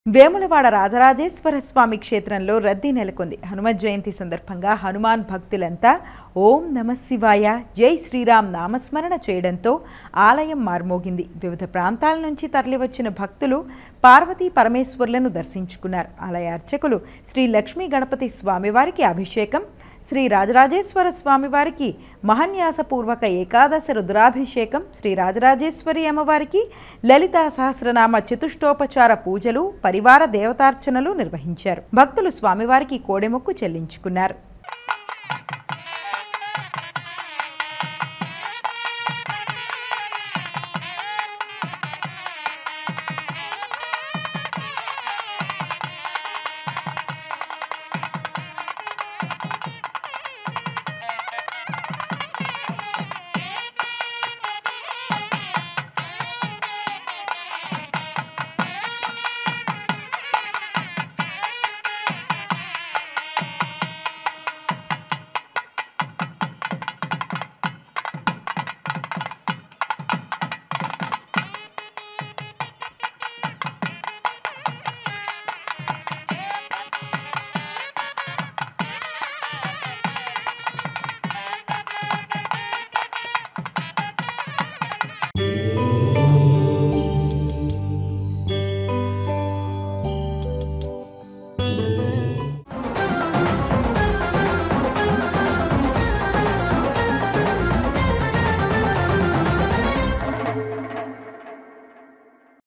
వేములవాడ రాజరాజేశ్వర స్వామి క్షేత్రంలో రద్దీ నెలకొంది హనుమత్ జయంతి సందర్భంగా హనుమాన్ భక్తులంతా ఓం నమ శివాయ జై శ్రీరామ్ నామస్మరణ చేయడంతో ఆలయం మార్మోగింది వివిధ ప్రాంతాల నుంచి తరలివచ్చిన భక్తులు పార్వతీ పరమేశ్వర్లను దర్శించుకున్నారు ఆలయ అర్చకులు శ్రీ లక్ష్మీ గణపతి స్వామివారికి అభిషేకం శ్రీ రాజరాజేశ్వర స్వామివారికి మహన్యాసపూర్వక ఏకాదశ రుద్రాభిషేకం శ్రీ రాజరాజేశ్వరి అమ్మవారికి లలితా సహస్రనామ చతుష్టోపచార పూజలు పరివార దేవతార్చనలు నిర్వహించారు భక్తులు స్వామివారికి కోడెమొక్కు చెల్లించుకున్నారు